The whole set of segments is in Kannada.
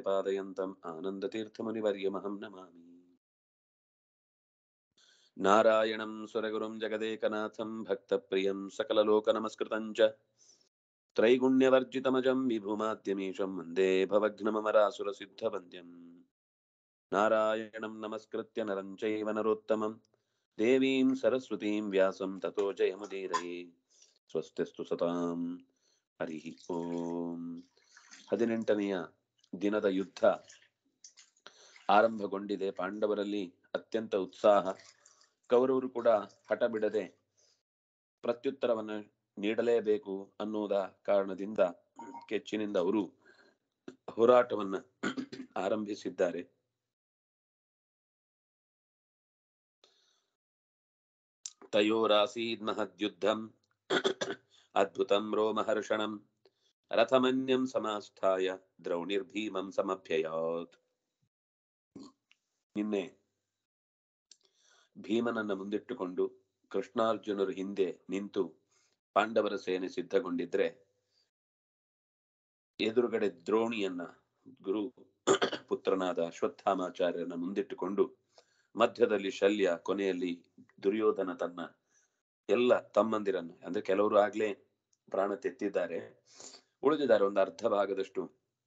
प्रतिपादयन्तम् आनन्दतीर्थमुनिवर्यमहं नमामि नारायणं सुरगुरुं जगदेकनाथं भक्तप्रियं सकललोकनमस्कृतं च त्रैगुण्यवर्जितमजं विभुमाद्यमीशं वन्दे भवघ्नममरासुरसिद्धवन्द्यम् नारायणं नमस्कृत्य नरं चैव नरोत्तमं देवीं सरस्वतीं व्यासं ततो जयमुदीरये ಸ್ವಸ್ತಿಸ್ತು ಸತಾಂ ಹರಿ ಓಂ ಹದಿನೆಂಟನೆಯ ದಿನದ ಯುದ್ಧ ಆರಂಭಗೊಂಡಿದೆ ಪಾಂಡವರಲ್ಲಿ ಅತ್ಯಂತ ಉತ್ಸಾಹ ಕೌರವರು ಕೂಡ ಹಠ ಬಿಡದೆ ಪ್ರತ್ಯುತ್ತರವನ್ನು ನೀಡಲೇಬೇಕು ಅನ್ನುವುದ ಕಾರಣದಿಂದ ಕೆಚ್ಚಿನಿಂದ ಅವರು ಹೋರಾಟವನ್ನ ಆರಂಭಿಸಿದ್ದಾರೆ ತಯೋರಾಸೀದ್ ಮಹದ್ಯುದ್ಧಂ ಅದ್ಭುತಂ ರೋಮಹರ್ಷಣಂ ರಥಮನ್ಯಂ ಸಮಾಸ್ಥಾಯ ದ್ರೌಣಿರ್ಭೀಮಂ ಸಮಭ್ಯಯಾತ್ ನಿನ್ನೆ ಭೀಮನನ್ನ ಮುಂದಿಟ್ಟುಕೊಂಡು ಕೃಷ್ಣಾರ್ಜುನರು ಹಿಂದೆ ನಿಂತು ಪಾಂಡವರ ಸೇನೆ ಸಿದ್ಧಗೊಂಡಿದ್ರೆ ಎದುರುಗಡೆ ದ್ರೋಣಿಯನ್ನ ಗುರು ಪುತ್ರನಾದ ಅಶ್ವತ್ಥಾಮಾಚಾರ್ಯರನ್ನ ಮುಂದಿಟ್ಟುಕೊಂಡು ಮಧ್ಯದಲ್ಲಿ ಶಲ್ಯ ಕೊನೆಯಲ್ಲಿ ದುರ್ಯೋಧನ ತನ್ನ ಎಲ್ಲ ತಮ್ಮಂದಿರನ್ನು ಅಂದ್ರೆ ಕೆಲವರು ಆಗ್ಲೇ ಪ್ರಾಣ ತೆತ್ತಿದ್ದಾರೆ ಉಳಿದಿದ್ದಾರೆ ಒಂದು ಅರ್ಧ ಭಾಗದಷ್ಟು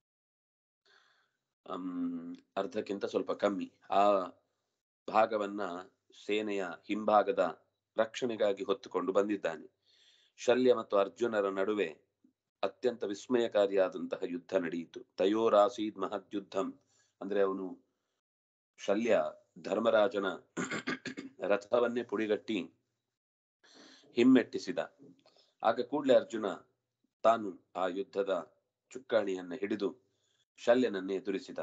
ಹ್ಮ್ ಅರ್ಧಕ್ಕಿಂತ ಸ್ವಲ್ಪ ಕಮ್ಮಿ ಆ ಭಾಗವನ್ನ ಸೇನೆಯ ಹಿಂಭಾಗದ ರಕ್ಷಣೆಗಾಗಿ ಹೊತ್ತುಕೊಂಡು ಬಂದಿದ್ದಾನೆ ಶಲ್ಯ ಮತ್ತು ಅರ್ಜುನರ ನಡುವೆ ಅತ್ಯಂತ ವಿಸ್ಮಯಕಾರಿಯಾದಂತಹ ಯುದ್ಧ ನಡೆಯಿತು ತಯೋರಾಸೀದ್ ಮಹದ್ಯುದ್ಧಂ ಅಂದ್ರೆ ಅವನು ಶಲ್ಯ ಧರ್ಮರಾಜನ ರಥವನ್ನೇ ಪುಡಿಗಟ್ಟಿ ಹಿಮ್ಮೆಟ್ಟಿಸಿದ ಆಗ ಕೂಡಲೇ ಅರ್ಜುನ ತಾನು ಆ ಯುದ್ಧದ ಚುಕ್ಕಾಣಿಯನ್ನ ಹಿಡಿದು ಶಲ್ಯನನ್ನೇ ಎದುರಿಸಿದ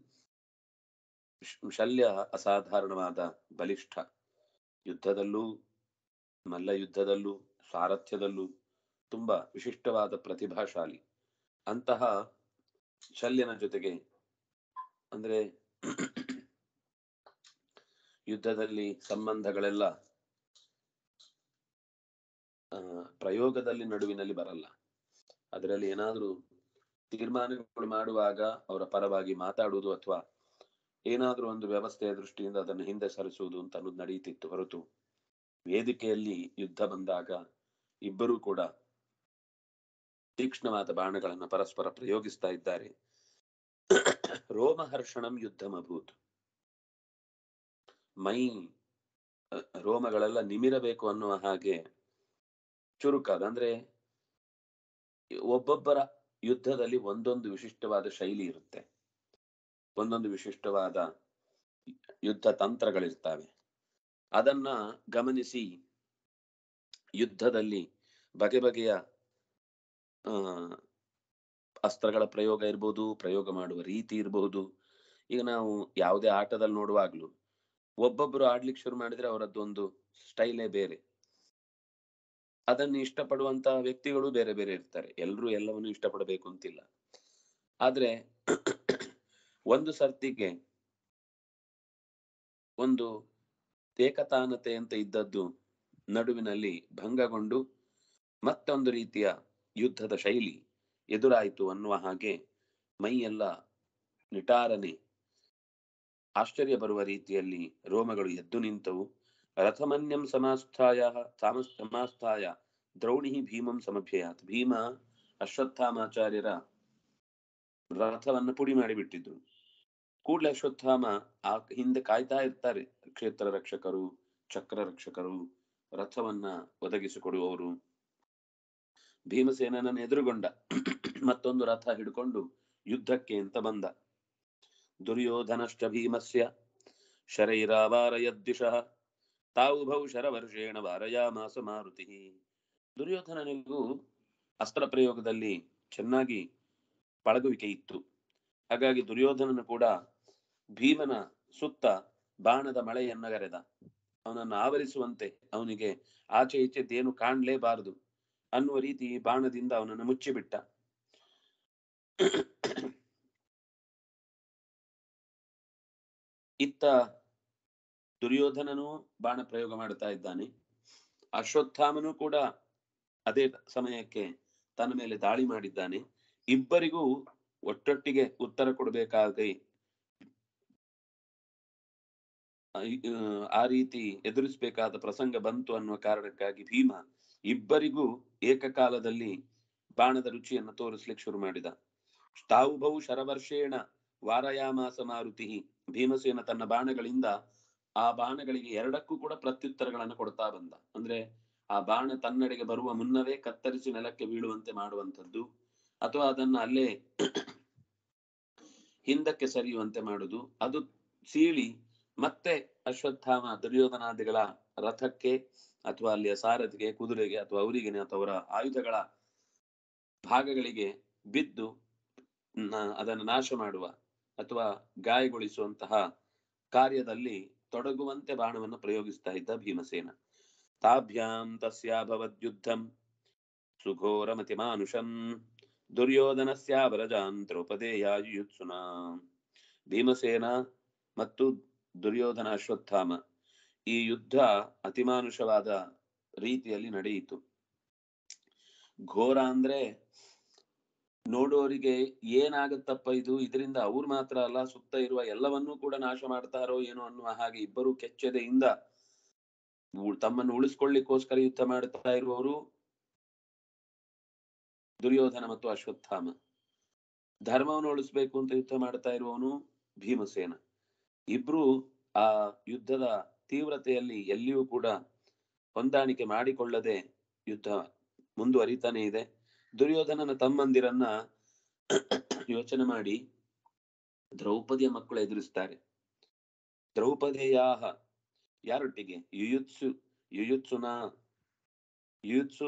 ಶಲ್ಯ ಅಸಾಧಾರಣವಾದ ಬಲಿಷ್ಠ ಯುದ್ಧದಲ್ಲೂ ಮಲ್ಲ ಯುದ್ಧದಲ್ಲೂ ಸಾರಥ್ಯದಲ್ಲೂ ತುಂಬಾ ವಿಶಿಷ್ಟವಾದ ಪ್ರತಿಭಾಶಾಲಿ ಅಂತಹ ಶಲ್ಯನ ಜೊತೆಗೆ ಅಂದ್ರೆ ಯುದ್ಧದಲ್ಲಿ ಸಂಬಂಧಗಳೆಲ್ಲ ಆ ಪ್ರಯೋಗದಲ್ಲಿ ನಡುವಿನಲ್ಲಿ ಬರಲ್ಲ ಅದರಲ್ಲಿ ಏನಾದ್ರೂ ತೀರ್ಮಾನಗಳು ಮಾಡುವಾಗ ಅವರ ಪರವಾಗಿ ಮಾತಾಡುವುದು ಅಥವಾ ಏನಾದ್ರೂ ಒಂದು ವ್ಯವಸ್ಥೆಯ ದೃಷ್ಟಿಯಿಂದ ಅದನ್ನು ಹಿಂದೆ ಸರಿಸುವುದು ಅಂತ ಅನ್ನೋದು ನಡೆಯುತ್ತಿತ್ತು ಹೊರತು ವೇದಿಕೆಯಲ್ಲಿ ಯುದ್ಧ ಬಂದಾಗ ಇಬ್ಬರೂ ಕೂಡ ತೀಕ್ಷ್ಣವಾದ ಬಾಣಗಳನ್ನು ಪರಸ್ಪರ ಪ್ರಯೋಗಿಸ್ತಾ ಇದ್ದಾರೆ ರೋಮಹರ್ಷಣಂ ಯುದ್ಧಮಭೂತ್ ಮೈ ರೋಮಗಳೆಲ್ಲ ನಿಮಿರಬೇಕು ಅನ್ನುವ ಹಾಗೆ ಚುರುಕಾದ ಅಂದ್ರೆ ಒಬ್ಬೊಬ್ಬರ ಯುದ್ಧದಲ್ಲಿ ಒಂದೊಂದು ವಿಶಿಷ್ಟವಾದ ಶೈಲಿ ಇರುತ್ತೆ ಒಂದೊಂದು ವಿಶಿಷ್ಟವಾದ ಯುದ್ಧ ತಂತ್ರಗಳಿರ್ತವೆ ಅದನ್ನ ಗಮನಿಸಿ ಯುದ್ಧದಲ್ಲಿ ಬಗೆ ಬಗೆಯ ಆ ಅಸ್ತ್ರಗಳ ಪ್ರಯೋಗ ಇರ್ಬೋದು ಪ್ರಯೋಗ ಮಾಡುವ ರೀತಿ ಇರಬಹುದು ಈಗ ನಾವು ಯಾವುದೇ ಆಟದಲ್ಲಿ ನೋಡುವಾಗ್ಲೂ ಒಬ್ಬೊಬ್ಬರು ಆಡ್ಲಿಕ್ಕೆ ಶುರು ಮಾಡಿದ್ರೆ ಅವರದ್ದು ಒಂದು ಸ್ಟೈಲೇ ಬೇರೆ ಅದನ್ನು ಇಷ್ಟಪಡುವಂತಹ ವ್ಯಕ್ತಿಗಳು ಬೇರೆ ಬೇರೆ ಇರ್ತಾರೆ ಎಲ್ಲರೂ ಎಲ್ಲವನ್ನು ಇಷ್ಟಪಡಬೇಕು ಅಂತಿಲ್ಲ ಆದ್ರೆ ಒಂದು ಸರ್ತಿಗೆ ಒಂದು ಏಕತಾನತೆ ಅಂತ ಇದ್ದದ್ದು ನಡುವಿನಲ್ಲಿ ಭಂಗಗೊಂಡು ಮತ್ತೊಂದು ರೀತಿಯ ಯುದ್ಧದ ಶೈಲಿ ಎದುರಾಯಿತು ಅನ್ನುವ ಹಾಗೆ ಮೈಯೆಲ್ಲ ನಿಟಾರನೆ ಆಶ್ಚರ್ಯ ಬರುವ ರೀತಿಯಲ್ಲಿ ರೋಮಗಳು ಎದ್ದು ನಿಂತವು ರಥಮನ್ಯಂ ಸಮಾಸ್ಥಾಯ ಸಮಾಸ್ಥಾಯ ದ್ರೌಣಿ ಭೀಮಂ ಸಮಭ್ಯಯಾತ್ ಭೀಮ ಅಶ್ವತ್ಥಾಮಾಚಾರ್ಯರ ರಥವನ್ನ ಪುಡಿ ಮಾಡಿಬಿಟ್ಟಿದ್ರು ಕೂಡಲೇ ಅಶ್ವತ್ಥಾಮ ಆ ಹಿಂದೆ ಕಾಯ್ತಾ ಇರ್ತಾರೆ ಕ್ಷೇತ್ರ ರಕ್ಷಕರು ಚಕ್ರ ರಕ್ಷಕರು ರಥವನ್ನ ಒದಗಿಸಿಕೊಡುವವರು ಭೀಮಸೇನನನ್ನು ಎದುರುಗೊಂಡ ಮತ್ತೊಂದು ರಥ ಹಿಡ್ಕೊಂಡು ಯುದ್ಧಕ್ಕೆ ಅಂತ ಬಂದ ದುರ್ಯೋಧನಶ್ಚ ಭೀಮಸ್ಯ ಶರೈರಾವಾರಯದ್ದಿಶಃ ತಾವುಭೌ ಶರವರ್ಷೇಣ ವಾರಯಾಮಾಸ ಮಾರುತಿ ದುರ್ಯೋಧನನಿಗೂ ಅಸ್ತ್ರ ಪ್ರಯೋಗದಲ್ಲಿ ಚೆನ್ನಾಗಿ ಪಳಗುವಿಕೆ ಇತ್ತು ಹಾಗಾಗಿ ದುರ್ಯೋಧನನು ಕೂಡ ಭೀಮನ ಸುತ್ತ ಬಾಣದ ಮಳೆಯನ್ನ ಗರೆದ ಅವನನ್ನು ಆವರಿಸುವಂತೆ ಅವನಿಗೆ ಆಚೆ ಈಚೆದ್ದೇನು ಕಾಣಲೇಬಾರದು ಅನ್ನುವ ರೀತಿ ಬಾಣದಿಂದ ಅವನನ್ನು ಮುಚ್ಚಿಬಿಟ್ಟ ಇತ್ತ ದುರ್ಯೋಧನನು ಬಾಣ ಪ್ರಯೋಗ ಮಾಡ್ತಾ ಇದ್ದಾನೆ ಅಶ್ವತ್ಥಾಮನು ಕೂಡ ಅದೇ ಸಮಯಕ್ಕೆ ತನ್ನ ಮೇಲೆ ದಾಳಿ ಮಾಡಿದ್ದಾನೆ ಇಬ್ಬರಿಗೂ ಒಟ್ಟೊಟ್ಟಿಗೆ ಉತ್ತರ ಕೊಡಬೇಕಾಗಿ ಆ ರೀತಿ ಎದುರಿಸಬೇಕಾದ ಪ್ರಸಂಗ ಬಂತು ಅನ್ನುವ ಕಾರಣಕ್ಕಾಗಿ ಭೀಮ ಇಬ್ಬರಿಗೂ ಏಕಕಾಲದಲ್ಲಿ ಬಾಣದ ರುಚಿಯನ್ನು ತೋರಿಸ್ಲಿಕ್ಕೆ ಶುರು ಮಾಡಿದ ತಾವುಭೌ ಶರವರ್ಷೇಣ ವಾರಯಾಮಾಸ ಮಾರುತಿ ಭೀಮಸೇನ ತನ್ನ ಬಾಣಗಳಿಂದ ಆ ಬಾಣಗಳಿಗೆ ಎರಡಕ್ಕೂ ಕೂಡ ಪ್ರತ್ಯುತ್ತರಗಳನ್ನು ಕೊಡ್ತಾ ಬಂದ ಅಂದ್ರೆ ಆ ಬಾಣ ತನ್ನೆಡೆಗೆ ಬರುವ ಮುನ್ನವೇ ಕತ್ತರಿಸಿ ನೆಲಕ್ಕೆ ಬೀಳುವಂತೆ ಮಾಡುವಂಥದ್ದು ಅಥವಾ ಅದನ್ನ ಅಲ್ಲೇ ಹಿಂದಕ್ಕೆ ಸರಿಯುವಂತೆ ಮಾಡುದು ಅದು ಸೀಳಿ ಮತ್ತೆ ಅಶ್ವತ್ಥಾಮ ದುರ್ಯೋಧನಾದಿಗಳ ರಥಕ್ಕೆ ಅಥವಾ ಅಲ್ಲಿಯ ಸಾರಥಿಗೆ ಕುದುರೆಗೆ ಅಥವಾ ಅವರಿಗೆ ಅಥವಾ ಅವರ ಆಯುಧಗಳ ಭಾಗಗಳಿಗೆ ಬಿದ್ದು ಅದನ್ನು ನಾಶ ಮಾಡುವ ಅಥವಾ ಗಾಯಗೊಳಿಸುವಂತಹ ಕಾರ್ಯದಲ್ಲಿ ತೊಡಗುವಂತೆ ಬಾಣವನ್ನು ಪ್ರಯೋಗಿಸ್ತಾ ಇದ್ದ ಭೀಮಸೇನ ತಾಭ್ಯಾಂ ತಸ್ಯಾಭವದ್ಯುದ್ಧಂ ಸುಘೋರಮತಿ ಮಾನುಷಂ ದುರ್ಯೋಧನಸ್ಯಾವರಜಾನ್ ದ್ರೌಪದೇಯಾಯುತ್ಸುನ ಭೀಮಸೇನ ಮತ್ತು ದುರ್ಯೋಧನ ಅಶ್ವತ್ಥಾಮ ಈ ಯುದ್ಧ ಅತಿಮಾನುಷವಾದ ರೀತಿಯಲ್ಲಿ ನಡೆಯಿತು ಘೋರ ಅಂದ್ರೆ ನೋಡೋರಿಗೆ ಏನಾಗತ್ತಪ್ಪ ಇದು ಇದರಿಂದ ಅವ್ರು ಮಾತ್ರ ಅಲ್ಲ ಸುತ್ತ ಇರುವ ಎಲ್ಲವನ್ನೂ ಕೂಡ ನಾಶ ಮಾಡ್ತಾರೋ ಏನೋ ಅನ್ನುವ ಹಾಗೆ ಇಬ್ಬರು ಕೆಚ್ಚೆದೆಯಿಂದ ತಮ್ಮನ್ನು ಉಳಿಸ್ಕೊಳ್ಳಿಕ್ಕೋಸ್ಕರ ಯುದ್ಧ ಮಾಡ್ತಾ ಇರುವವರು ದುರ್ಯೋಧನ ಮತ್ತು ಅಶ್ವತ್ಥಾಮ ಧರ್ಮವನ್ನು ಉಳಿಸ್ಬೇಕು ಅಂತ ಯುದ್ಧ ಮಾಡ್ತಾ ಇರುವವನು ಭೀಮಸೇನ ಇಬ್ರು ಆ ಯುದ್ಧದ ತೀವ್ರತೆಯಲ್ಲಿ ಎಲ್ಲಿಯೂ ಕೂಡ ಹೊಂದಾಣಿಕೆ ಮಾಡಿಕೊಳ್ಳದೆ ಯುದ್ಧ ಮುಂದುವರಿತಾನೆ ಇದೆ ದುರ್ಯೋಧನನ ತಮ್ಮಂದಿರನ್ನ ಯೋಚನೆ ಮಾಡಿ ದ್ರೌಪದಿಯ ಮಕ್ಕಳು ಎದುರಿಸ್ತಾರೆ ದ್ರೌಪದಿಯಾಹ ಯಾರೊಟ್ಟಿಗೆ ಯುಯುತ್ಸು ಯುಯುತ್ಸುನ ಯುಯುತ್ಸು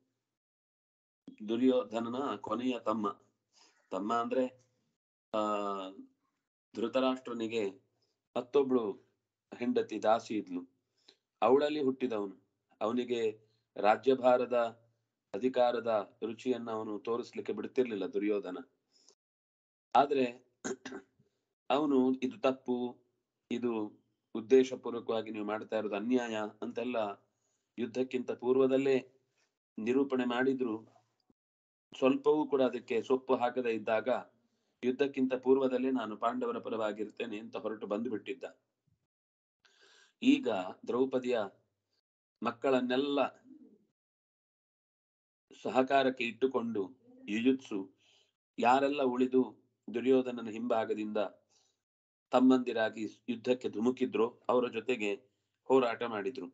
ದುರ್ಯೋಧನನ ಕೊನೆಯ ತಮ್ಮ ತಮ್ಮ ಅಂದ್ರೆ ಆ ಧೃತರಾಷ್ಟ್ರನಿಗೆ ಮತ್ತೊಬ್ಳು ಹೆಂಡತಿ ದಾಸಿ ಇದ್ಲು ಅವಳಲ್ಲಿ ಹುಟ್ಟಿದವನು ಅವನಿಗೆ ರಾಜ್ಯಭಾರದ ಅಧಿಕಾರದ ರುಚಿಯನ್ನ ಅವನು ತೋರಿಸ್ಲಿಕ್ಕೆ ಬಿಡ್ತಿರ್ಲಿಲ್ಲ ದುರ್ಯೋಧನ ಆದ್ರೆ ಅವನು ಇದು ತಪ್ಪು ಇದು ಉದ್ದೇಶಪೂರ್ವಕವಾಗಿ ನೀವು ಮಾಡ್ತಾ ಇರೋದು ಅನ್ಯಾಯ ಅಂತೆಲ್ಲ ಯುದ್ಧಕ್ಕಿಂತ ಪೂರ್ವದಲ್ಲೇ ನಿರೂಪಣೆ ಮಾಡಿದ್ರು ಸ್ವಲ್ಪವೂ ಕೂಡ ಅದಕ್ಕೆ ಸೊಪ್ಪು ಹಾಕದೇ ಇದ್ದಾಗ ಯುದ್ಧಕ್ಕಿಂತ ಪೂರ್ವದಲ್ಲೇ ನಾನು ಪಾಂಡವರ ಪರವಾಗಿರ್ತೇನೆ ಅಂತ ಹೊರಟು ಬಂದು ಬಿಟ್ಟಿದ್ದ ಈಗ ದ್ರೌಪದಿಯ ಮಕ್ಕಳನ್ನೆಲ್ಲ ಸಹಕಾರಕ್ಕೆ ಇಟ್ಟುಕೊಂಡು ಯುಯುತ್ಸು ಯಾರೆಲ್ಲ ಉಳಿದು ದುರ್ಯೋಧನನ ಹಿಂಭಾಗದಿಂದ ತಮ್ಮಂದಿರಾಗಿ ಯುದ್ಧಕ್ಕೆ ಧುಮುಕಿದ್ರು ಅವರ ಜೊತೆಗೆ ಹೋರಾಟ ಮಾಡಿದ್ರು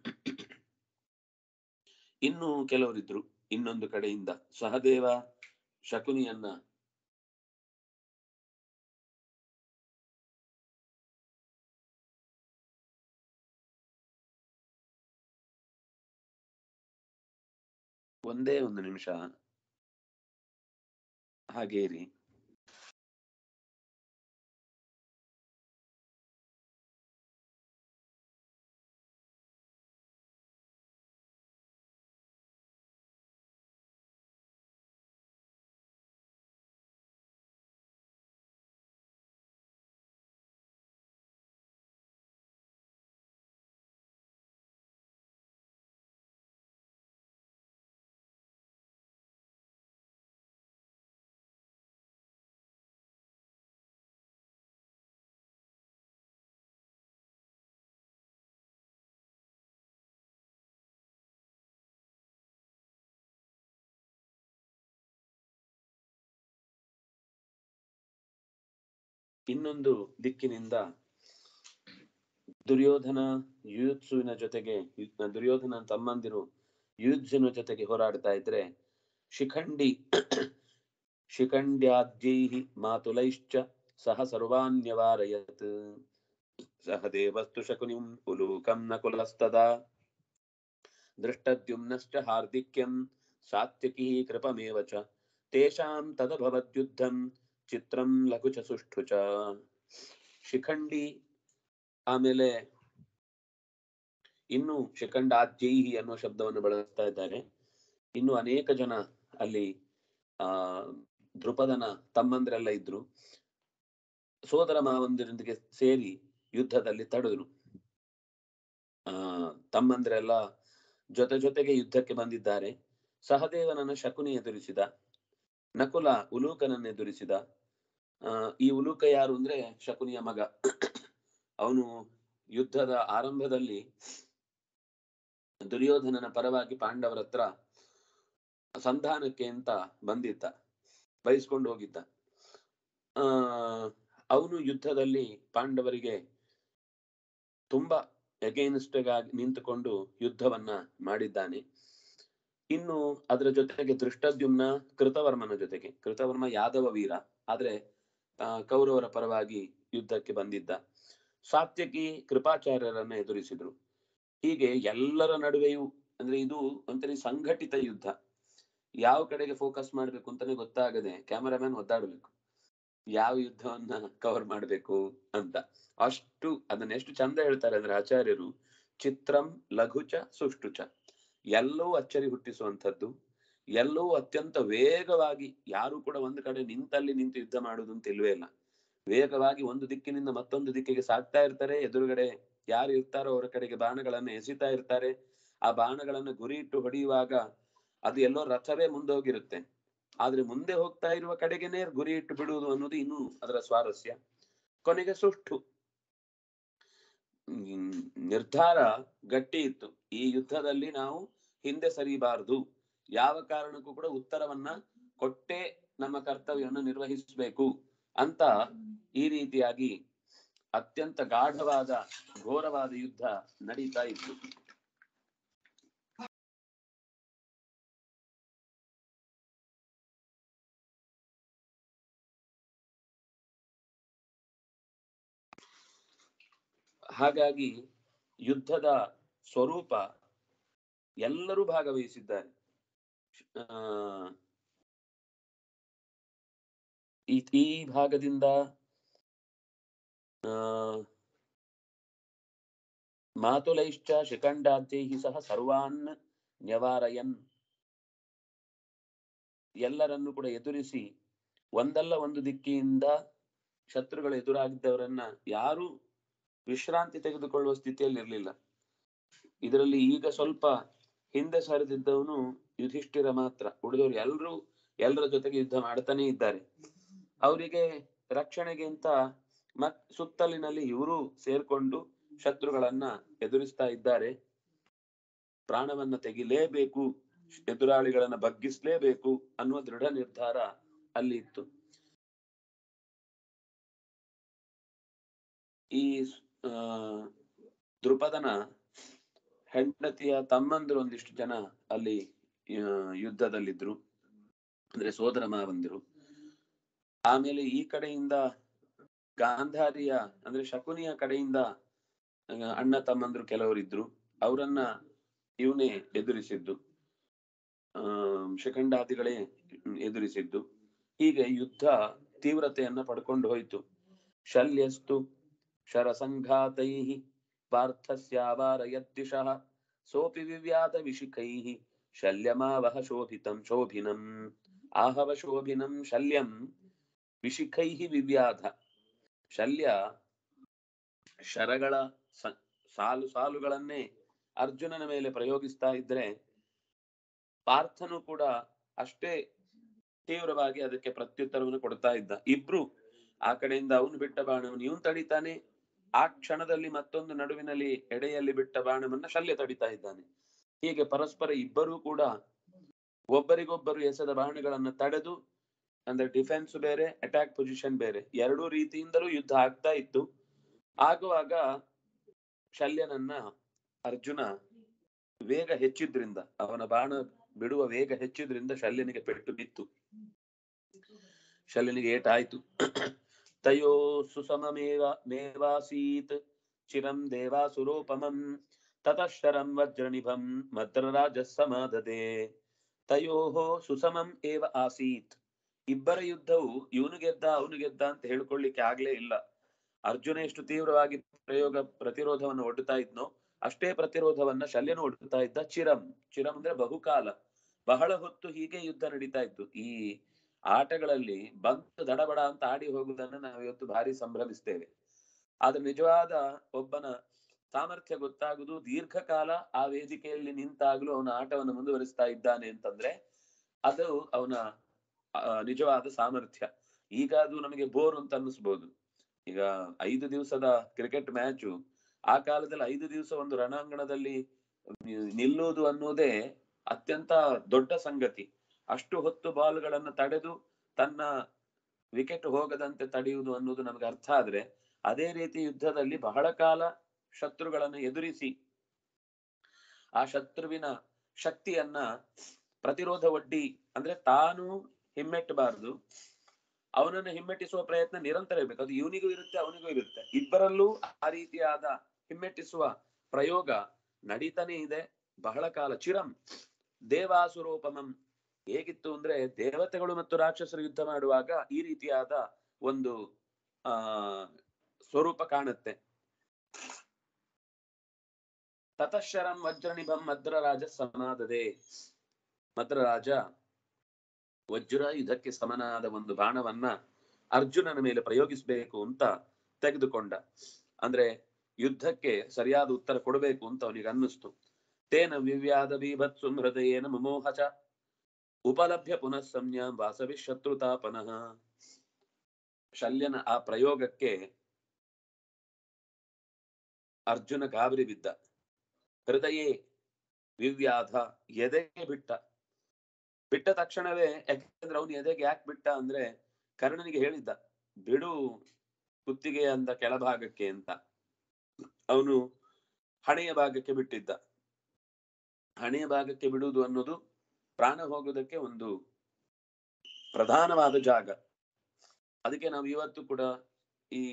ಇನ್ನು ಕೆಲವರಿದ್ರು ಇನ್ನೊಂದು ಕಡೆಯಿಂದ ಸಹದೇವ ಶಕುನಿಯನ್ನ ಒಂದೇ ಒಂದು ನಿಮಿಷ ಹಾಗೇರಿ ಇನ್ನೊಂದು ದಿಕ್ಕಿನಿಂದ ದುರ್ಯೋಧನ ಯುಯುತ್ಸುವಿನ ಜೊತೆಗೆ ದುರ್ಯೋಧನ ತಮ್ಮಂದಿರು ಯುಯುತ್ಸುವಿನ ಜೊತೆಗೆ ಹೋರಾಡ್ತಾ ಇದ್ರೆ ಶಿಖಂಡಿ ಶಿಖಂಡ್ಯಾದ್ಯೈಹಿ ಮಾತುಲೈಶ್ಚ ಸಹ ಸರ್ವಾನ್ಯವಾರಯತ್ ಸಹ ದೇವಸ್ತು ಶಕುನಿಂ ಉಲೂಕಂ ನ ಕುಲಸ್ತದಾ ದೃಷ್ಟದ್ಯುಮ್ನಶ್ಚ ಹಾರ್ದಿಕ್ಯಂ ಸಾತ್ಯಕಿ ಕೃಪಮೇವ ಚ ತೇಷಾಂ ತದಭವದ್ಯುದ್ಧಂ ಚಿತ್ರಂ ಲಘು ಚ ಸುಷ್ಠು ಚ ಶಿಖಂಡಿ ಆಮೇಲೆ ಇನ್ನು ಶಿಖಂಡಾದ್ಯೈಹಿ ಅನ್ನೋ ಶಬ್ದವನ್ನು ಬಳಸ್ತಾ ಇದ್ದಾರೆ ಇನ್ನು ಅನೇಕ ಜನ ಅಲ್ಲಿ ಆ ದೃಪದನ ತಮ್ಮಂದ್ರೆಲ್ಲ ಇದ್ರು ಸೋದರ ಮಾವಂದಿರೊಂದಿಗೆ ಸೇರಿ ಯುದ್ಧದಲ್ಲಿ ತಡೆದ್ರು ಆ ತಮ್ಮಂದ್ರೆಲ್ಲ ಜೊತೆ ಜೊತೆಗೆ ಯುದ್ಧಕ್ಕೆ ಬಂದಿದ್ದಾರೆ ಸಹದೇವನನ್ನ ಶಕುನಿ ಎದುರಿಸಿದ ನಕುಲ ಉಲೂಕನನ್ನು ಎದುರಿಸಿದ ಆ ಈ ಉಲೂಕ ಯಾರು ಅಂದ್ರೆ ಶಕುನಿಯ ಮಗ ಅವನು ಯುದ್ಧದ ಆರಂಭದಲ್ಲಿ ದುರ್ಯೋಧನನ ಪರವಾಗಿ ಪಾಂಡವರ ಹತ್ರ ಸಂಧಾನಕ್ಕೆ ಅಂತ ಬಂದಿದ್ದ ಬಯಸ್ಕೊಂಡು ಹೋಗಿದ್ದ ಆ ಅವನು ಯುದ್ಧದಲ್ಲಿ ಪಾಂಡವರಿಗೆ ತುಂಬಾ ಎಗೇನ್ಸ್ಟ್ ಆಗಿ ನಿಂತುಕೊಂಡು ಯುದ್ಧವನ್ನ ಮಾಡಿದ್ದಾನೆ ಇನ್ನು ಅದರ ಜೊತೆಗೆ ದೃಷ್ಟದ್ಯುಮ್ನ ಕೃತವರ್ಮನ ಜೊತೆಗೆ ಕೃತವರ್ಮ ಯಾದವ ವೀರ ಆದ್ರೆ ಆ ಕೌರವರ ಪರವಾಗಿ ಯುದ್ಧಕ್ಕೆ ಬಂದಿದ್ದ ಸಾತ್ಯಕಿ ಕೃಪಾಚಾರ್ಯರನ್ನ ಎದುರಿಸಿದ್ರು ಹೀಗೆ ಎಲ್ಲರ ನಡುವೆಯೂ ಅಂದ್ರೆ ಇದು ಒಂಥರ ಸಂಘಟಿತ ಯುದ್ಧ ಯಾವ ಕಡೆಗೆ ಫೋಕಸ್ ಮಾಡ್ಬೇಕು ಅಂತಾನೆ ಗೊತ್ತಾಗದೆ ಕ್ಯಾಮರಾಮ್ಯಾನ್ ಒದ್ದಾಡ್ಬೇಕು ಯಾವ ಯುದ್ಧವನ್ನ ಕವರ್ ಮಾಡ್ಬೇಕು ಅಂತ ಅಷ್ಟು ಅದನ್ನ ಎಷ್ಟು ಚಂದ ಹೇಳ್ತಾರೆ ಅಂದ್ರೆ ಆಚಾರ್ಯರು ಚಿತ್ರಂ ಲಘುಚ ಸುಷ್ಟುಚ ಎಲ್ಲವೂ ಅಚ್ಚರಿ ಹುಟ್ಟಿಸುವಂಥದ್ದು ಎಲ್ಲವೂ ಅತ್ಯಂತ ವೇಗವಾಗಿ ಯಾರು ಕೂಡ ಒಂದು ಕಡೆ ನಿಂತಲ್ಲಿ ನಿಂತು ಯುದ್ಧ ಮಾಡುವುದು ಅಂತ ಇಲ್ವೇ ಇಲ್ಲ ವೇಗವಾಗಿ ಒಂದು ದಿಕ್ಕಿನಿಂದ ಮತ್ತೊಂದು ದಿಕ್ಕಿಗೆ ಸಾಗ್ತಾ ಇರ್ತಾರೆ ಎದುರುಗಡೆ ಯಾರು ಇರ್ತಾರೋ ಅವರ ಕಡೆಗೆ ಬಾಣಗಳನ್ನು ಎಸಿತಾ ಇರ್ತಾರೆ ಆ ಬಾಣಗಳನ್ನು ಗುರಿ ಇಟ್ಟು ಹೊಡೆಯುವಾಗ ಅದು ಎಲ್ಲೋ ರಥವೇ ಮುಂದೋಗಿರುತ್ತೆ ಆದ್ರೆ ಮುಂದೆ ಹೋಗ್ತಾ ಇರುವ ಕಡೆಗೆನೆ ಗುರಿ ಇಟ್ಟು ಬಿಡುವುದು ಅನ್ನೋದು ಇನ್ನೂ ಅದರ ಸ್ವಾರಸ್ಯ ಕೊನೆಗೆ ಸುಷ್ಟು ಹ್ಮ್, ನಿರ್ಧಾರ ಗಟ್ಟಿ ಇತ್ತು ಈ ಯುದ್ಧದಲ್ಲಿ ನಾವು ಹಿಂದೆ ಸರಿಬಾರದು ಯಾವ ಕಾರಣಕ್ಕೂ ಕೂಡ ಉತ್ತರವನ್ನ ಕೊಟ್ಟೆ ನಮ್ಮ ಕರ್ತವ್ಯವನ್ನು ನಿರ್ವಹಿಸಬೇಕು ಅಂತ ಈ ರೀತಿಯಾಗಿ ಅತ್ಯಂತ ಗಾಢವಾದ ಘೋರವಾದ ಯುದ್ಧ ನಡೀತಾ ಇತ್ತು ಹಾಗಾಗಿ ಯುದ್ಧದ ಸ್ವರೂಪ ಎಲ್ಲರೂ ಭಾಗವಹಿಸಿದ್ದಾರೆ ಆ ಈ ಈ ಭಾಗದಿಂದ ಆ ಮಾತುಲೈಶ್ಚ ಶಿಖಂಡಾದ್ಯೈಹಿ ಸಹ ಸರ್ವಾನ್ ನ್ಯವಾರಯನ್ ಎಲ್ಲರನ್ನು ಕೂಡ ಎದುರಿಸಿ ಒಂದಲ್ಲ ಒಂದು ದಿಕ್ಕಿಯಿಂದ ಶತ್ರುಗಳು ಎದುರಾಗಿದ್ದವರನ್ನ ಯಾರು ವಿಶ್ರಾಂತಿ ತೆಗೆದುಕೊಳ್ಳುವ ಸ್ಥಿತಿಯಲ್ಲಿ ಇರಲಿಲ್ಲ ಇದರಲ್ಲಿ ಈಗ ಸ್ವಲ್ಪ ಹಿಂದೆ ಸರಿದಿದ್ದವನು ಯುಧಿಷ್ಠಿರ ಮಾತ್ರ ಉಳಿದವರು ಎಲ್ಲರೂ ಎಲ್ಲರ ಜೊತೆಗೆ ಯುದ್ಧ ಮಾಡ್ತಾನೆ ಇದ್ದಾರೆ ಅವರಿಗೆ ರಕ್ಷಣೆಗೆ ಅಂತ ಮತ್ ಸುತ್ತಲಿನಲ್ಲಿ ಇವರು ಸೇರ್ಕೊಂಡು ಶತ್ರುಗಳನ್ನ ಎದುರಿಸ್ತಾ ಇದ್ದಾರೆ ಪ್ರಾಣವನ್ನ ತೆಗಿಲೇಬೇಕು ಎದುರಾಳಿಗಳನ್ನ ಬಗ್ಗಿಸ್ಲೇಬೇಕು ಅನ್ನುವ ದೃಢ ನಿರ್ಧಾರ ಅಲ್ಲಿ ಇತ್ತು ಈ ಆ ದೃಪದನ ಹೆಂಡತಿಯ ತಮ್ಮಂದಿರು ಒಂದಿಷ್ಟು ಜನ ಅಲ್ಲಿ ಆ, ಯುದ್ಧದಲ್ಲಿದ್ರು ಅಂದ್ರೆ ಸೋದರ ಮಾವಂದಿರು ಆಮೇಲೆ ಈ ಕಡೆಯಿಂದ ಗಾಂಧಾರಿಯ ಅಂದ್ರೆ ಶಕುನಿಯ ಕಡೆಯಿಂದ ಆ, ಅಣ್ಣ ತಮ್ಮಂದ್ರು ಕೆಲವರಿದ್ರು ಅವರನ್ನ ಇವನೇ ಎದುರಿಸಿದ್ದು ಆ ಶಿಖಂಡಾದಿಗಳೇ ಎದುರಿಸಿದ್ದು ಹೀಗೆ ಯುದ್ಧ ತೀವ್ರತೆಯನ್ನ ಪಡ್ಕೊಂಡು ಹೋಯಿತು ಶಲ್ಯಸ್ತು ಶರಸಂಘಾತೈಃ ಪಾರ್ಥಸ್ಯಾವಾರಯದ್ದಿಶಃ ಸೋಪಿ ವಿವ್ಯಾತ ವಿಶಿಖೈಃ ಶಲ್ಯಮಾವಹ ಶೋಭಿತಂ ಶೋಭಿನಂ ಆಹವ ಶೋಭಿನಂ ಶಲ್ಯಂ ವಿಶಿಖೈಃ ವಿವ್ಯಾಧ ಶಲ್ಯ ಶರಗಳ ಸ- ಸಾಲು ಸಾಲುಗಳನ್ನೇ ಅರ್ಜುನನ ಮೇಲೆ ಪ್ರಯೋಗಿಸ್ತಾ ಇದ್ರೆ ಪಾರ್ಥನು ಕೂಡ ಅಷ್ಟೇ ತೀವ್ರವಾಗಿ ಅದಕ್ಕೆ ಪ್ರತ್ಯುತ್ತರವನ್ನು ಕೊಡ್ತಾ ಇದ್ದ ಇಬ್ರು ಆ ಕಡೆಯಿಂದ ಅವನು ಬಿಟ್ಟ ಬಾಣವನ್ನು ಇವನು ತಡಿತಾನೆ ಆ ಕ್ಷಣದಲ್ಲಿ ಮತ್ತೊಂದು ನಡುವಿನಲ್ಲಿ ಎಡೆಯಲ್ಲಿ ಬಿಟ್ಟ ಬಾಣವನ್ನ ಶಲ್ಯ ತಡಿತಾ ಇದ್ದಾನೆ ಹೀಗೆ ಪರಸ್ಪರ ಇಬ್ಬರೂ ಕೂಡ ಒಬ್ಬರಿಗೊಬ್ಬರು ಎಸೆದ ಬಾಣಗಳನ್ನ ತಡೆದು ಅಂದ್ರೆ ಡಿಫೆನ್ಸ್ ಬೇರೆ ಅಟ್ಯಾಕ್ ಪೊಸಿಷನ್ ಬೇರೆ ಎರಡೂ ರೀತಿಯಿಂದಲೂ ಯುದ್ಧ ಆಗ್ತಾ ಇತ್ತು ಆಗುವಾಗ ಶಲ್ಯನನ್ನ ಅರ್ಜುನ ವೇಗ ಹೆಚ್ಚಿದ್ರಿಂದ ಅವನ ಬಾಣ ಬಿಡುವ ವೇಗ ಹೆಚ್ಚಿದ್ರಿಂದ ಶಲ್ಯನಿಗೆ ಪೆಟ್ಟು ಬಿತ್ತು ಶಲ್ಯನಿಗೆ ಏಟಾಯ್ತು ತಯೋ ಸುಸಮಮೇವ ಮೇವಾಸೀತ್ ಚಿರಂ ದೇವಾಸುರೋಪಮಂ ತತಃ ಶರಂ ವಜ್ರನಿಭಂ ಮದ್ರರಾಜ ಸಮಾದದೆ ತಯೋಹೋ ಸುಸಮಂ ಏವ ಆಸೀತ್ ಇಬ್ಬರ ಯುದ್ಧವು ಇವನು ಗೆದ್ದ ಅವನು ಗೆದ್ದ ಅಂತ ಹೇಳ್ಕೊಳ್ಳಿಕ್ಕೆ ಆಗ್ಲೇ ಇಲ್ಲ ಅರ್ಜುನ ಎಷ್ಟು ತೀವ್ರವಾಗಿ ಪ್ರಯೋಗ ಪ್ರತಿರೋಧವನ್ನು ಒಡ್ಡುತ್ತಾ ಇದ್ನೋ ಅಷ್ಟೇ ಪ್ರತಿರೋಧವನ್ನ ಶಲ್ಯನು ಒಡ್ಡುತ್ತಾ ಇದ್ದ ಚಿರಂ ಚಿರಂ ಅಂದ್ರೆ ಬಹುಕಾಲ ಬಹಳ ಹೊತ್ತು ಹೀಗೆ ಯುದ್ಧ ನಡೀತಾ ಇತ್ತು ಈ ಆಟಗಳಲ್ಲಿ ಬಂತು ದಡಬಡ ಅಂತ ಆಡಿ ಹೋಗುವುದನ್ನ ನಾವು ಇವತ್ತು ಭಾರಿ ಸಂಭ್ರಮಿಸ್ತೇವೆ ಆದ್ರೆ ನಿಜವಾದ ಒಬ್ಬನ ಸಾಮರ್ಥ್ಯ ಗೊತ್ತಾಗುವುದು ದೀರ್ಘಕಾಲ ಆ ವೇದಿಕೆಯಲ್ಲಿ ನಿಂತಾಗ್ಲೂ ಅವನ ಆಟವನ್ನು ಮುಂದುವರಿಸ್ತಾ ಇದ್ದಾನೆ ಅಂತಂದ್ರೆ ಅದು ಅವನ ಆ, ನಿಜವಾದ ಸಾಮರ್ಥ್ಯ ಈಗ ಅದು ನಮಗೆ ಬೋರ್ ಅಂತ ಅನ್ನಿಸ್ಬೋದು ಈಗ ಐದು ದಿವಸದ ಕ್ರಿಕೆಟ್ ಮ್ಯಾಚು ಆ ಕಾಲದಲ್ಲಿ ಐದು ದಿವಸ ಒಂದು ರಣಾಂಗಣದಲ್ಲಿ ನಿಲ್ಲುವುದು ಅನ್ನೋದೇ ಅತ್ಯಂತ ದೊಡ್ಡ ಸಂಗತಿ ಅಷ್ಟು ಹೊತ್ತು ಬಾಲ್ಗಳನ್ನು ತಡೆದು ತನ್ನ ವಿಕೆಟ್ ಹೋಗದಂತೆ ತಡೆಯುವುದು ಅನ್ನೋದು ನಮಗೆ ಅರ್ಥ ಆದ್ರೆ ಅದೇ ರೀತಿ ಯುದ್ಧದಲ್ಲಿ ಬಹಳ ಕಾಲ ಶತ್ರುಗಳನ್ನು ಎದುರಿಸಿ ಆ ಶತ್ರುವಿನ ಶಕ್ತಿಯನ್ನ ಪ್ರತಿರೋಧ ಒಡ್ಡಿ ಅಂದ್ರೆ ತಾನು ಹಿಮ್ಮೆಟ್ಟಬಾರದು ಅವನನ್ನು ಹಿಮ್ಮೆಟ್ಟಿಸುವ ಪ್ರಯತ್ನ ನಿರಂತರ ಇರಬೇಕು ಅದು ಇವನಿಗೂ ಇರುತ್ತೆ ಅವನಿಗೂ ಇರುತ್ತೆ ಇಬ್ಬರಲ್ಲೂ ಆ ರೀತಿಯಾದ ಹಿಮ್ಮೆಟ್ಟಿಸುವ ಪ್ರಯೋಗ ನಡೀತಾನೆ ಇದೆ ಬಹಳ ಕಾಲ ಚಿರಂ ದೇವಾಸುರೋಪಮಂ ಹೇಗಿತ್ತು ಅಂದ್ರೆ ದೇವತೆಗಳು ಮತ್ತು ರಾಕ್ಷಸರು ಯುದ್ಧ ಮಾಡುವಾಗ ಈ ರೀತಿಯಾದ ಒಂದು ಆ ಸ್ವರೂಪ ಕಾಣುತ್ತೆ ತತಃಶರಂ ವಜ್ರನಿಭಂ ಮದ್ರರಾಜ ಸಮಾದದೆ ಮದ್ರರಾಜ ವಜ್ರ ಇದಕ್ಕೆ ಸಮನಾದ ಒಂದು ಬಾಣವನ್ನ ಅರ್ಜುನನ ಮೇಲೆ ಪ್ರಯೋಗಿಸಬೇಕು ಅಂತ ತೆಗೆದುಕೊಂಡ ಅಂದ್ರೆ ಯುದ್ಧಕ್ಕೆ ಸರಿಯಾದ ಉತ್ತರ ಕೊಡಬೇಕು ಅಂತ ಅವನಿಗೆ ಅನ್ನಿಸ್ತು ತೇನ ವಿವ್ಯಾದ ಬೀಭತ್ಸು ಹೃದಯೇನ ಮಮೋಹ ಚ ಉಪಲಭ್ಯ ಪುನಃ ಸಂಜ್ಞಾಂ ವಾಸವಿ ಶತ್ರುತಾಪನಃ ಶಲ್ಯನ ಆ ಪ್ರಯೋಗಕ್ಕೆ ಅರ್ಜುನ ಗಾಬರಿ ಬಿದ್ದ ಹೃದಯೇ ವಿವ್ಯಾಧ ಎದೆಗೆ ಬಿಟ್ಟ ಬಿಟ್ಟ ತಕ್ಷಣವೇ ಯಾಕಂದ್ರೆ ಅವನು ಎದೆಗೆ ಯಾಕೆ ಬಿಟ್ಟ ಅಂದ್ರೆ ಕರ್ಣನಿಗೆ ಹೇಳಿದ್ದ ಬಿಡು ಕುತ್ತಿಗೆ ಅಂದ ಕೆಳಭಾಗಕ್ಕೆ ಅಂತ ಅವನು ಹಣೆಯ ಭಾಗಕ್ಕೆ ಬಿಟ್ಟಿದ್ದ ಹಣೆಯ ಭಾಗಕ್ಕೆ ಬಿಡುವುದು ಅನ್ನೋದು ಪ್ರಾಣ ಹೋಗೋದಕ್ಕೆ ಒಂದು ಪ್ರಧಾನವಾದ ಜಾಗ ಅದಕ್ಕೆ ನಾವು ಇವತ್ತು ಕೂಡ ಈ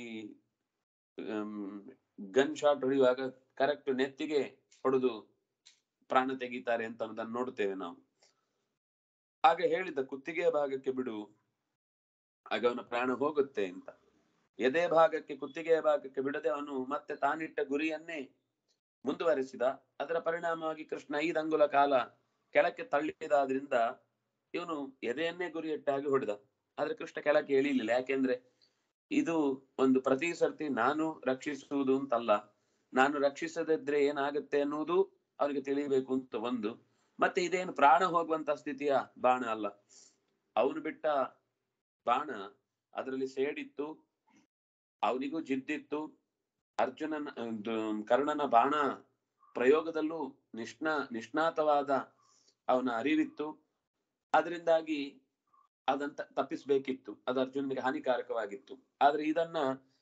ಗನ್ ಶಾಟ್ ಹೊಡೆಯುವಾಗ ಕರೆಕ್ಟ್ ನೆತ್ತಿಗೆ ಹೊಡೆದು ಪ್ರಾಣ ತೆಗಿತಾರೆ ಅಂತ ಅನ್ನೋದನ್ನ ನೋಡ್ತೇವೆ ನಾವು ಆಗ ಹೇಳಿದ ಕುತ್ತಿಗೆಯ ಭಾಗಕ್ಕೆ ಬಿಡು ಆಗ ಅವನ ಪ್ರಾಣ ಹೋಗುತ್ತೆ ಅಂತ ಎದೆ ಭಾಗಕ್ಕೆ ಕುತ್ತಿಗೆಯ ಭಾಗಕ್ಕೆ ಬಿಡದೆ ಅವನು ಮತ್ತೆ ತಾನಿಟ್ಟ ಗುರಿಯನ್ನೇ ಮುಂದುವರೆಸಿದ ಅದರ ಪರಿಣಾಮವಾಗಿ ಕೃಷ್ಣ ಐದು ಅಂಗುಲ ಕಾಲ ಕೆಳಕ್ಕೆ ತಳ್ಳಿದಾದ್ರಿಂದ ಇವನು ಎದೆಯನ್ನೇ ಗುರಿ ಇಟ್ಟಾಗಿ ಹೊಡೆದ ಆದ್ರೆ ಕೃಷ್ಣ ಕೆಳಕ್ಕೆ ಎಳಿಲಿಲ್ಲ ಯಾಕೆಂದ್ರೆ ಇದು ಒಂದು ಪ್ರತಿ ಸರ್ತಿ ನಾನು ರಕ್ಷಿಸುವುದು ಅಂತಲ್ಲ ನಾನು ರಕ್ಷಿಸದಿದ್ರೆ ಏನಾಗುತ್ತೆ ಅನ್ನುವುದು ಅವನಿಗೆ ತಿಳಿಬೇಕು ಅಂತ ಒಂದು ಮತ್ತೆ ಇದೇನು ಪ್ರಾಣ ಹೋಗುವಂತ ಸ್ಥಿತಿಯ ಬಾಣ ಅಲ್ಲ ಅವನು ಬಿಟ್ಟ ಬಾಣ ಅದರಲ್ಲಿ ಸೇಡಿತ್ತು ಅವನಿಗೂ ಜಿದ್ದಿತ್ತು ಅರ್ಜುನನ ಕರ್ಣನ ಬಾಣ ಪ್ರಯೋಗದಲ್ಲೂ ನಿಷ್ಣಾ ನಿಷ್ಣಾತವಾದ ಅವನ ಅರಿವಿತ್ತು ಅದರಿಂದಾಗಿ ಅದಂತ ತಪ್ಪಿಸ್ಬೇಕಿತ್ತು ಅದು ಅರ್ಜುನನಿಗೆ ಹಾನಿಕಾರಕವಾಗಿತ್ತು ಆದ್ರೆ ಇದನ್ನ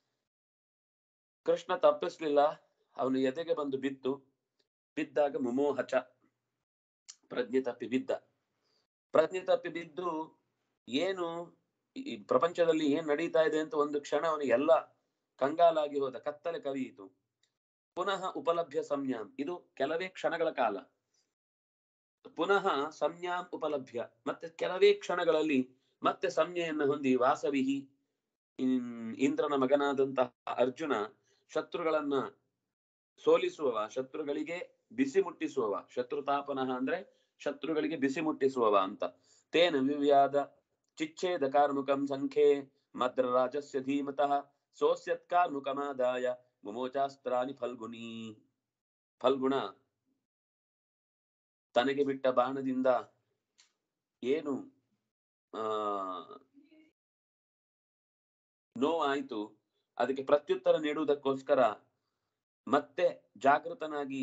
ಕೃಷ್ಣ ತಪ್ಪಿಸ್ಲಿಲ್ಲ ಅವನು ಎದೆಗೆ ಬಂದು ಬಿದ್ದು ಬಿದ್ದಾಗ ಮುಮೋಹಚ ಪ್ರಜ್ಞೆ ತಪ್ಪಿ ಬಿದ್ದ ಪ್ರಜ್ಞೆ ತಪ್ಪಿ ಬಿದ್ದು ಏನು ಈ ಪ್ರಪಂಚದಲ್ಲಿ ಏನ್ ನಡೀತಾ ಇದೆ ಅಂತ ಒಂದು ಕ್ಷಣ ಅವನಿಗೆ ಎಲ್ಲ ಕಂಗಾಲಾಗಿ ಹೋದ ಕತ್ತಲೆ ಕವಿಯಿತು ಪುನಃ ಉಪಲಭ್ಯ ಸಂಜ್ಞಾಂ ಇದು ಕೆಲವೇ ಕ್ಷಣಗಳ ಕಾಲ ಪುನಃ ಸಂಜ್ಞಾಂ ಉಪಲಭ್ಯ ಮತ್ತೆ ಕೆಲವೇ ಕ್ಷಣಗಳಲ್ಲಿ ಮತ್ತೆ ಸಂಜ್ಞೆಯನ್ನು ಹೊಂದಿ ವಾಸವಿಹಿ ಇಂದ್ರನ ಮಗನಾದಂತಹ ಅರ್ಜುನ ಶತ್ರುಗಳನ್ನ ಸೋಲಿಸುವವ ಶತ್ರುಗಳಿಗೆ ಬಿಸಿ ಮುಟ್ಟಿಸುವವ ಶತ್ರುತಾಪನಃ ಅಂದ್ರೆ ಶತ್ರುಗಳಿಗೆ ಬಿಸಿ ಮುಟ್ಟಿಸುವವ ಅಂತ ತೇನ ವಿವ್ಯಾದ ಚಿಚ್ಛೇದ ಕಾರ್ಮುಕಂ ಸಂಖ್ಯೆ ಮದ್ರರಾಜಸ್ಯ ಧೀಮತಃ ಸೋಸ್ಯತ್ ಕಾರ್ಮುಕಮಾದಾಯ ಮುಮೋಚಾಸ್ತ್ರಾನಿ ಫಲ್ಗುಣಿ ಫಲ್ಗುಣ ತನಗೆ ಬಿಟ್ಟ ಬಾಣದಿಂದ ಏನು ಆ ನೋವಾಯಿತು ಅದಕ್ಕೆ ಪ್ರತ್ಯುತ್ತರ ನೀಡುವುದಕ್ಕೋಸ್ಕರ ಮತ್ತೆ ಜಾಗೃತನಾಗಿ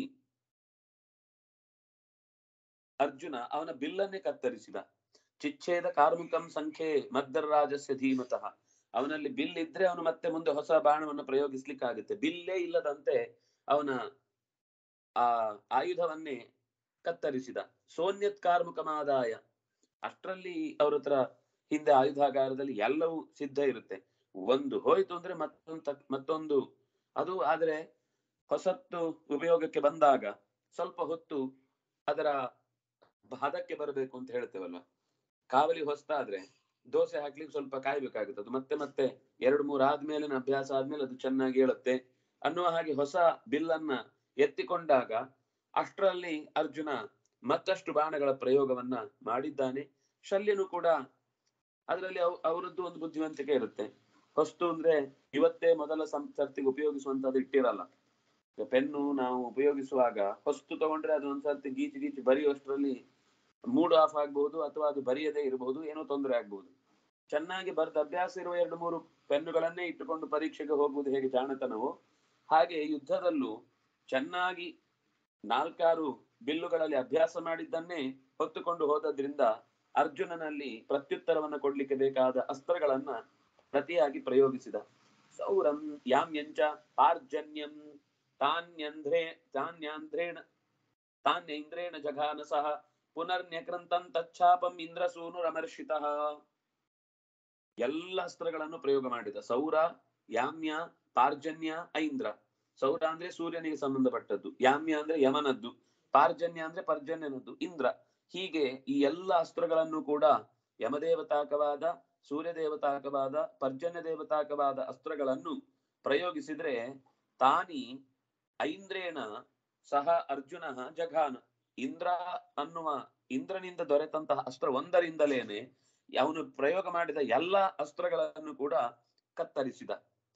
ಅರ್ಜುನ ಅವನ ಬಿಲ್ಲನ್ನೇ ಕತ್ತರಿಸಿದ ಚಿಚ್ಛೇದ ಕಾರ್ಮಿಕಂ ಸಂಖ್ಯೆ ಮದ್ದರಾಜಸ್ಯ ಧೀಮತಃ ಅವನಲ್ಲಿ ಬಿಲ್ ಇದ್ರೆ ಅವನು ಮತ್ತೆ ಮುಂದೆ ಹೊಸ ಬಾಣವನ್ನು ಪ್ರಯೋಗಿಸ್ಲಿಕ್ಕಾಗುತ್ತೆ ಬಿಲ್ಲೇ ಇಲ್ಲದಂತೆ ಅವನ ಆ ಆಯುಧವನ್ನೇ ಕತ್ತರಿಸಿದ ಸೋನ್ಯತ್ ಕಾರ್ಮುಕಮಾದಾಯ ಅಷ್ಟರಲ್ಲಿ ಅವ್ರ ಹತ್ರ ಹಿಂದೆ ಆಯುಧಾಗಾರದಲ್ಲಿ ಎಲ್ಲವೂ ಸಿದ್ಧ ಇರುತ್ತೆ ಒಂದು ಹೋಯ್ತು ಅಂದ್ರೆ ಮತ್ತೊಂದು ಮತ್ತೊಂದು ಅದು ಆದ್ರೆ ಹೊಸತ್ತು ಉಪಯೋಗಕ್ಕೆ ಬಂದಾಗ ಸ್ವಲ್ಪ ಹೊತ್ತು ಅದರ ಹದಕ್ಕೆ ಬರಬೇಕು ಅಂತ ಹೇಳ್ತೇವಲ್ವ ಕಾವಲಿ ಹೊಸ್ತಾದ್ರೆ ದೋಸೆ ಹಾಕ್ಲಿಕ್ಕೆ ಸ್ವಲ್ಪ ಕಾಯ್ಬೇಕಾಗುತ್ತೆ ಅದು ಮತ್ತೆ ಮತ್ತೆ ಎರಡು ಮೂರು ಆದ್ಮೇಲೆ ಅಭ್ಯಾಸ ಆದ್ಮೇಲೆ ಅದು ಚೆನ್ನಾಗಿ ಹೇಳುತ್ತೆ ಅನ್ನುವ ಹಾಗೆ ಹೊಸ ಬಿಲ್ಲನ್ನ ಎತ್ತಿಕೊಂಡಾಗ ಅಷ್ಟರಲ್ಲಿ ಅರ್ಜುನ ಮತ್ತಷ್ಟು ಬಾಣಗಳ ಪ್ರಯೋಗವನ್ನ ಮಾಡಿದ್ದಾನೆ ಶಲ್ಯನು ಕೂಡ ಅದರಲ್ಲಿ ಅವರದ್ದು ಒಂದು ಬುದ್ಧಿವಂತಿಕೆ ಇರುತ್ತೆ ಹೊಸ್ತು ಅಂದ್ರೆ ಇವತ್ತೇ ಮೊದಲ ಸರ್ತಿಗೆ ಉಪಯೋಗಿಸುವಂತದ್ದು ಇಟ್ಟಿರಲ್ಲ ಪೆನ್ನು ನಾವು ಉಪಯೋಗಿಸುವಾಗ ಹೊಸ್ತು ತಗೊಂಡ್ರೆ ಅದು ಒಂದ್ಸರ್ತಿ ಗೀಚಿ ಗೀಚಿ ಬರೆಯುವಷ್ಟರಲ್ಲಿ ಮೂಡ್ ಆಫ್ ಆಗ್ಬಹುದು ಅಥವಾ ಅದು ಬರೆಯದೇ ಇರಬಹುದು ಏನೋ ತೊಂದರೆ ಆಗ್ಬಹುದು ಚೆನ್ನಾಗಿ ಬರೆದ ಅಭ್ಯಾಸ ಇರುವ ಎರಡು ಮೂರು ಪೆನ್ನುಗಳನ್ನೇ ಇಟ್ಟುಕೊಂಡು ಪರೀಕ್ಷೆಗೆ ಹೋಗುವುದು ಹೇಗೆ ಜಾಣತನವೋ ಹಾಗೆ ಯುದ್ಧದಲ್ಲೂ ಚೆನ್ನಾಗಿ ನಾಲ್ಕಾರು ಬಿಲ್ಲುಗಳಲ್ಲಿ ಅಭ್ಯಾಸ ಮಾಡಿದ್ದನ್ನೇ ಹೊತ್ತುಕೊಂಡು ಹೋದದ್ರಿಂದ ಅರ್ಜುನನಲ್ಲಿ ಪ್ರತ್ಯುತ್ತರವನ್ನು ಕೊಡ್ಲಿಕ್ಕೆ ಬೇಕಾದ ಅಸ್ತ್ರಗಳನ್ನ ಪ್ರತಿಯಾಗಿ ಪ್ರಯೋಗಿಸಿದ ಸೌರಂ ಯಾಮ್ಯಂಚ ಪಾರ್ಜನ್ಯಂ ತಾನ್ಯಂಧ್ರೇ ತಾನ್ಯಾಂಧ್ರೇಣ ತಾನ್ಯೈಂದ್ರೇಣ ಜಘಾನ ಸಹ ಪುನರ್ನ್ಯಕ್ರಂತಂ ತಚ್ಛಾಪಂ ಇಂದ್ರಸೂನುರಮರ್ಷಿತಃ ಎಲ್ಲ ಅಸ್ತ್ರಗಳನ್ನು ಪ್ರಯೋಗ ಮಾಡಿದ ಸೌರ ಯಾಮ್ಯ ಪಾರ್ಜನ್ಯ ಐಂದ್ರ ಸೌರ ಅಂದ್ರೆ ಸೂರ್ಯನಿಗೆ ಸಂಬಂಧಪಟ್ಟದ್ದು ಯಾಮ್ಯ ಅಂದ್ರೆ ಯಮನದ್ದು ಪಾರ್ಜನ್ಯ ಅಂದ್ರೆ ಪರ್ಜನ್ಯನದ್ದು ಇಂದ್ರ ಹೀಗೆ ಈ ಎಲ್ಲ ಅಸ್ತ್ರಗಳನ್ನು ಕೂಡ ಯಮದೇವತಾಕವಾದ ಸೂರ್ಯ ದೇವತಾಕವಾದ ಪರ್ಜನ್ಯ ದೇವತಾಕವಾದ ಅಸ್ತ್ರಗಳನ್ನು ಪ್ರಯೋಗಿಸಿದ್ರೆ ತಾನಿ ಐಂದ್ರೇಣ ಸಹ ಅರ್ಜುನ ಜಘಾನ ಇಂದ್ರ ಅನ್ನುವ ಇಂದ್ರನಿಂದ ದೊರೆತಂತಹ ಅಸ್ತ್ರ ಒಂದರಿಂದಲೇನೆ ಅವನು ಪ್ರಯೋಗ ಮಾಡಿದ ಎಲ್ಲ ಅಸ್ತ್ರಗಳನ್ನು ಕೂಡ ಕತ್ತರಿಸಿದ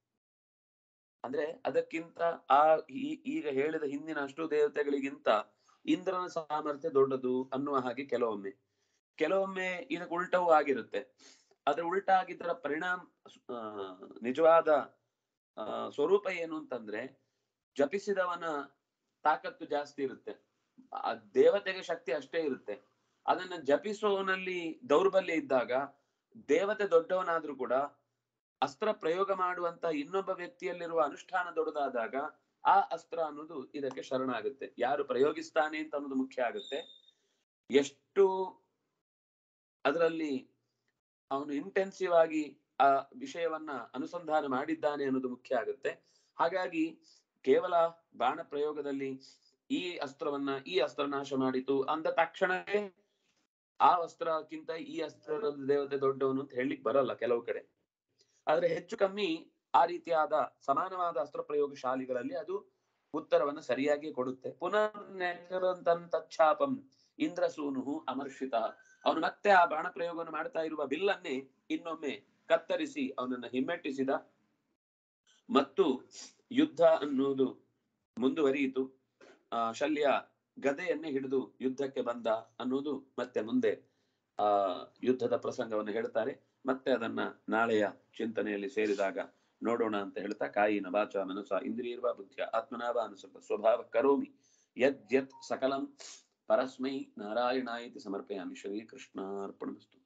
ಅಂದ್ರೆ ಅದಕ್ಕಿಂತ ಆ ಈ- ಈಗ ಹೇಳಿದ ಹಿಂದಿನ ಅಷ್ಟು ದೇವತೆಗಳಿಗಿಂತ ಇಂದ್ರನ ಸಾಮರ್ಥ್ಯ ದೊಡ್ಡದು ಅನ್ನುವ ಹಾಗೆ ಕೆಲವೊಮ್ಮೆ ಕೆಲವೊಮ್ಮೆ ಇದಕ್ಕೆ ಉಲ್ಟವೂ ಆಗಿರುತ್ತೆ ಅದ್ರ ಉಲ್ಟ ಆಗಿದ್ದರ ಪರಿಣಾಮ ಆ, ನಿಜವಾದ ಆ, ಸ್ವರೂಪ ಏನು ಅಂತಂದ್ರೆ ಜಪಿಸಿದವನ ತಾಕತ್ತು ಜಾಸ್ತಿ ಇರುತ್ತೆ ಆ ದೇವತೆಗೆ ಶಕ್ತಿ ಅಷ್ಟೇ ಇರುತ್ತೆ ಅದನ್ನ ಜಪಿಸುವವನಲ್ಲಿ ದೌರ್ಬಲ್ಯ ಇದ್ದಾಗ ದೇವತೆ ದೊಡ್ಡವನಾದ್ರೂ ಕೂಡ ಅಸ್ತ್ರ ಪ್ರಯೋಗ ಮಾಡುವಂತ ಇನ್ನೊಬ್ಬ ವ್ಯಕ್ತಿಯಲ್ಲಿರುವ ಅನುಷ್ಠಾನ ದೊಡ್ಡದಾದಾಗ ಆ ಅಸ್ತ್ರ ಅನ್ನೋದು ಇದಕ್ಕೆ ಶರಣಾಗುತ್ತೆ ಯಾರು ಪ್ರಯೋಗಿಸ್ತಾನೆ ಅಂತ ಅನ್ನೋದು ಮುಖ್ಯ ಆಗುತ್ತೆ ಎಷ್ಟು ಅದರಲ್ಲಿ ಅವನು ಇಂಟೆನ್ಸಿವ್ ಆಗಿ ಆ ವಿಷಯವನ್ನ ಅನುಸಂಧಾನ ಮಾಡಿದ್ದಾನೆ ಅನ್ನೋದು ಮುಖ್ಯ ಆಗುತ್ತೆ ಹಾಗಾಗಿ ಕೇವಲ ಬಾಣ ಪ್ರಯೋಗದಲ್ಲಿ ಈ ಅಸ್ತ್ರವನ್ನ ಈ ಅಸ್ತ್ರ ನಾಶ ಮಾಡಿತು ಅಂದ ತಕ್ಷಣವೇ ಆ ಅಸ್ತ್ರಕ್ಕಿಂತ ಈ ಅಸ್ತ್ರದ ದೇವತೆ ದೊಡ್ಡವನು ಅಂತ ಹೇಳಲಿಕ್ಕೆ ಬರಲ್ಲ ಕೆಲವು ಕಡೆ ಆದ್ರೆ ಹೆಚ್ಚು ಕಮ್ಮಿ ಆ ರೀತಿಯಾದ ಸಮಾನವಾದ ಅಸ್ತ್ರ ಪ್ರಯೋಗ ಶಾಲಿಗಳಲ್ಲಿ ಅದು ಉತ್ತರವನ್ನು ಸರಿಯಾಗಿ ಕೊಡುತ್ತೆ ಪುನರ್ ತಚ್ಛಾಪಂ ಇಂದ್ರಸೂನು ಅಮರ್ಷಿತ ಅವನು ಮತ್ತೆ ಆ ಬಾಣ ಪ್ರಯೋಗವನ್ನು ಮಾಡ್ತಾ ಇರುವ ಬಿಲ್ಲನ್ನೇ ಇನ್ನೊಮ್ಮೆ ಕತ್ತರಿಸಿ ಅವನನ್ನ ಹಿಮ್ಮೆಟ್ಟಿಸಿದ ಮತ್ತು ಯುದ್ಧ ಅನ್ನುವುದು ಮುಂದುವರಿಯಿತು ಆ ಶಲ್ಯ ಗದೆಯನ್ನೇ ಹಿಡಿದು ಯುದ್ಧಕ್ಕೆ ಬಂದ ಅನ್ನೋದು ಮತ್ತೆ ಮುಂದೆ ಆ ಯುದ್ಧದ ಪ್ರಸಂಗವನ್ನು ಹೇಳ್ತಾರೆ ಮತ್ತೆ ಅದನ್ನ ನಾಳೆಯ ಚಿಂತನೆಯಲ್ಲಿ ಸೇರಿದಾಗ ನೋಡೋಣ ಅಂತ ಹೇಳ್ತಾ ಕಾಯಿನ ವಾಚ ಮನಸ ಇಂದ್ರಿಯರ್ವ ಬುದ್ಧಿಯ ಆತ್ಮನಾವ ಅನುಸೃತ ಸ್ವಭಾವ ಕರೋಮಿ ಯದ್ ಯತ್ ಸಕಲಂ ಪರಸ್ಮೈ ನಾರಾಯಣಾಯಿತಿ ಸಮರ್ಪಯಾಮಿ ಶ್ರೀ ಕೃಷ್ಣಾರ್ಪಣಮಸ್ತು